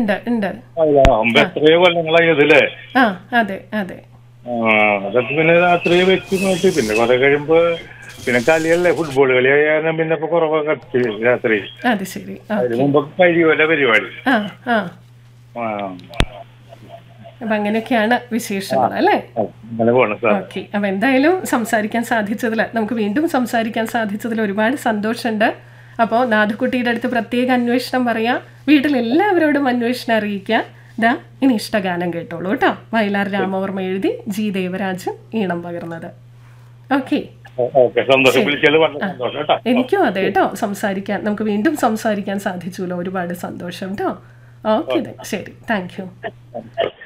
ഉണ്ട് ഉണ്ട് അമ്പ എത്രയോ കൊല്ലങ്ങളായി ഇതില്ലേ ആ അതെ അതെ ആ, അതൊക്കെ പിന്നെ രാത്രി വെച്ച് നോക്കി പിന്നെ കുറെ കഴിയുമ്പോ പിന്നെ കളിയല്ലേ ഫുട്ബോൾ കളി ആയ കാരണം പിന്നെ ഇപ്പൊ കുറവൊക്കെ കത്തി രാത്രി അത് ശരി ആ അതിന് മുമ്പൊക്കെ കഴിയുമല്ലോ പരിപാടി ആ ആ ആ അപ്പം അങ്ങനെയൊക്കെയാണ് വിശേഷങ്ങൾ അല്ലേ ആ, അങ്ങനെ പോണം സാർ ഓക്കെ അപ്പം എന്തായാലും സംസാരിക്കാൻ സാധിച്ചതിൽ നമുക്ക് വീണ്ടും സംസാരിക്കാൻ സാധിച്ചതിൽ ഒരുപാട് സന്തോഷമുണ്ട് അപ്പോൾ നാഥുക്കുട്ടിയുടെ അടുത്ത് പ്രത്യേക അന്വേഷണം പറയാം വീട്ടിലെല്ലാവരോടും അന്വേഷണം അറിയിക്കുക ദാ ഇനി ഇഷ്ടഗാനം കേട്ടോളൂ കേട്ടോ വയലാർ രാമവർമ്മ എഴുതി ജി ദേവരാജൻ ഈണം പകർന്നത് ഓക്കെ ഓക്കെ സന്തോഷം വിളിച്ചത് വളരെ സന്തോഷം കേട്ടോ എനിക്കും അതെ കേട്ടോ സംസാരിക്കാൻ നമുക്ക് വീണ്ടും സംസാരിക്കാൻ സാധിച്ചുല്ലോ ഒരുപാട് സന്തോഷം കേട്ടോ ഓക്കെ ശരി താങ്ക് യു താങ്ക് യു.